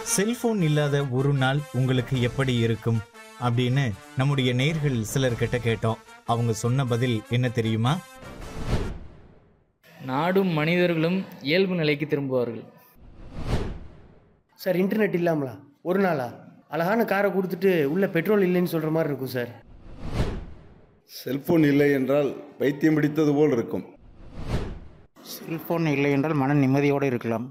cellphone இல்லாத ஒரு நாள் உங்களுக்கு எப்படி இருக்கும் அப்படின்னு நம்முடைய நேர்கள் சிலர்கிட்ட கேட்டோம் அவங்க சொன்ன பதில் என்ன தெரியுமா நாடும் மனிதர்களும் இயல்பு நிலைக்கு திரும்புவார்கள் சார் இன்டர்நெட் இல்லாமலா ஒரு நாளா அழகான காரை கொடுத்துட்டு உள்ள பெட்ரோல் இல்லைன்னு சொல்கிற மாதிரி இருக்கும் சார் செல்போன் இல்லை என்றால் பைத்தியம் பிடித்தது போல் இருக்கும் செல்போன் இல்லை என்றால் மன நிம்மதியோடு இருக்கலாம்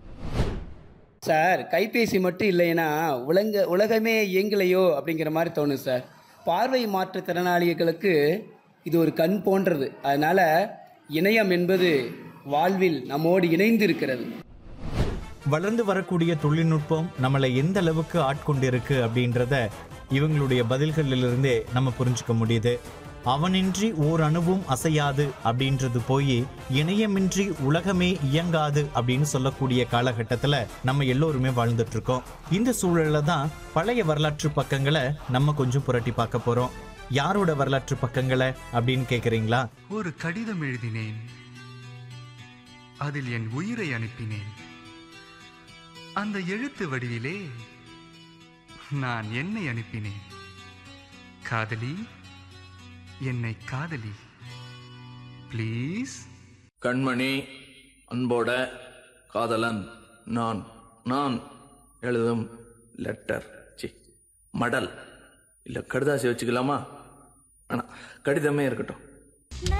சார் கைபேசி மட்டும் இல்லைன்னா உலக உலகமே இயங்கலையோ அப்படிங்கிற மாதிரி தோணும் சார் பார்வை மாற்றுத்திறனாளிகளுக்கு இது ஒரு கண் போன்றது அதனால் இணையம் என்பது வாழ்வில் நம்மோடு இணைந்து இருக்கிறது வளர்ந்து வரக்கூடிய தொழில்நுட்பம் நம்மளை எந்த அளவுக்கு ஆட்கொண்டிருக்கு அப்படின்றத இவங்களுடைய பதில்களிலிருந்தே நம்ம புரிஞ்சுக்க முடியுது அவனின்றி ஓர் அணுவும் அசையாது அப்படின்றது போய் இணையமின்றி உலகமே இயங்காது அப்படின்னு சொல்லக்கூடிய காலகட்டத்துல நம்ம எல்லோருமே வாழ்ந்துட்டு இருக்கோம் இந்த சூழல்ல தான் பழைய வரலாற்று பக்கங்களை நம்ம கொஞ்சம் புரட்டி பார்க்க போறோம் யாரோட வரலாற்று பக்கங்களை அப்படின்னு கேக்குறீங்களா ஒரு கடிதம் எழுதினேன் அதில் என் உயிரை அனுப்பினேன் அந்த எழுத்து வடிவிலே நான் என்னை அனுப்பினேன் காதலி என்னை காதலி ப்ளீஸ் கண்மணி அன்போட காதலன் நான் நான் எழுதும் லெட்டர் சி மடல் இல்லை கடுதாசி வச்சுக்கலாமா ஆனால் கடிதமே இருக்கட்டும்